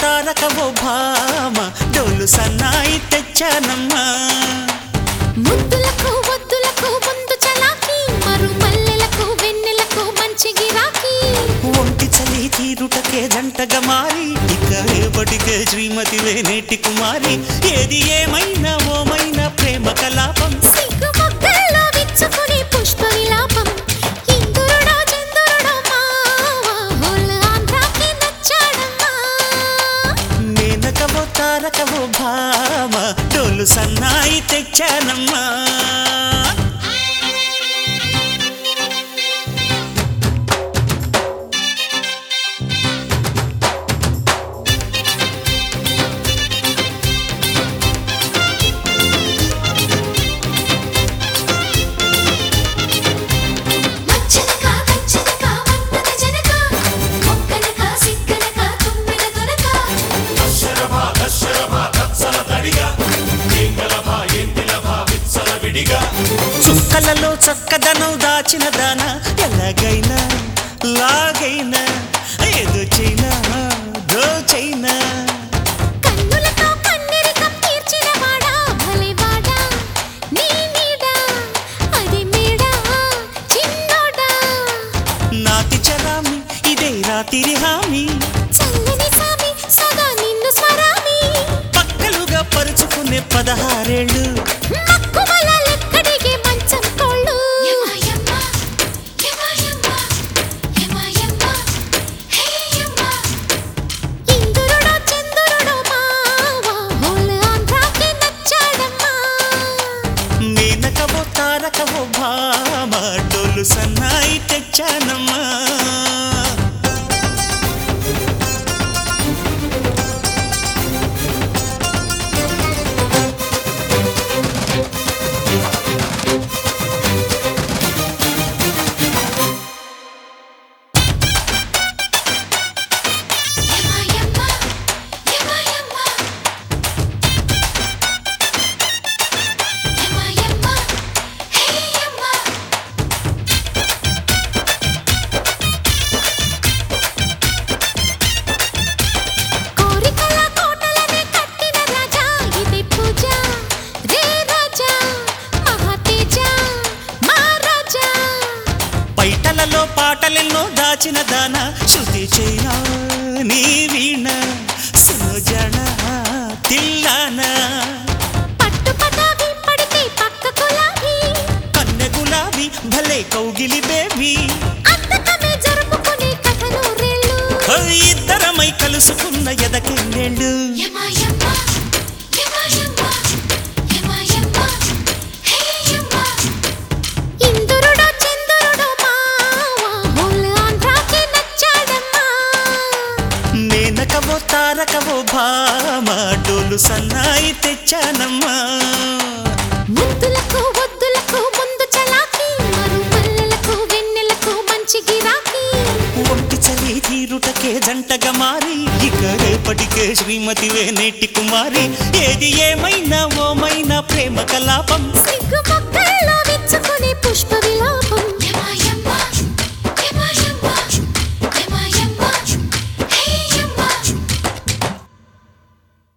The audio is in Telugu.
తారక ఓ భామ డోలు సన్నాయి తెచ్చానమ్మా ముద్దులకు వద్దులకు ముందు చలాకి మరు మల్లెలకు వెన్నెలకు మంచి గిరాకీ ఒంటి చలి తీరుటకే జంటగా మారి ఇక రేపటికే శ్రీమతి నేటి కుమారి ఏది ఏమైనా ఓమైనా ప్రేమ కలాపం సిగ్గు మొగ్గల్లో విచ్చుకుని పుష్ప విలాపం ఇందురుడో చందురుడో మావా హోల్ ఆంధ్రాకి నచ్చాడమ్మా మేనకవో తారకవో భామ డోలు సన్నాయి తెచ్చానమ్మా మచ్చనక కచ్చనక మన్నన జనక మొక్కనక సిక్కనక తుమ్మిన దొరక చుక్కలలో చక్కదనం దాచిన దాన ఎలాగైనా లాగైనా ఏదో చైనా దోచైనా కన్నులతో కన్నెరికం తీర్చిన వాడా భలే వాడా నీ నీడ అది మేడ చిన్నోడా నాతి చరామి ఇదే రాతిరి హామీ చల్లని సామి సదా నిన్ను స్వరామి పక్కలుగా పరుచుకునే పదహారేళ్ళు మక్కువల లెక్కడిగే మంచం కోళ్ళు యమాయమ్మ యమాయమ్మ యమాయమ్మ హేయమ్మ ఇందురుడో చందురుడో మావా హోల్ ఆంధ్రాకి నచ్చాడమ్మా మేనకవో తారకవో భామ డోలు సన్నాయి తెచ్చానమ్మా యమాయమ్మ యమాయమ్మ యమాయమ్మ హేయమ్మ కోరికల కోటలనే కట్టిన రాజా ఇది పూజ రే రాజా మహాతేజ మహారాజా పైటలలో పాటలెన్నో దాచిన దాన శృతి చేయా నీ వీణ సుజన తిల్లాన పట్టు పటావి పడితే పక్క కులాబీ కన్నె గులాబీ భలే కౌగిలి బేబీ అంతకమే జరుపుకునే కథలు రేళ్ళు ఇద్దరమై కలుసుకున్న ఎదకెళ్ళేళ్ళు యమాయమ్మ యమాయమ్మ యమాయమ్మ హేయమ్మ ఇందురుడో చందురుడో మావా హోల్ ఆంధ్రాకి నచ్చాడమ్మా మేనకవో తారకవో భామ డోలు సన్నాయి తెచ్చానమ్మా ముద్దులకు వద్దులకు ముందు చలాకి మరు మల్లెలకు వెన్నెలకు మంచి గిరాకీ ఒంటి చలి తీరుటకే జంటగా మారి ఇక రేపటికే శ్రీమతి నేటి కుమారి ఏది ఏమైనా ఓమైనా ప్రేమ కలాపం సిగ్గు మొక్కల్లో విచ్చుకునే పుష్ప విలాపం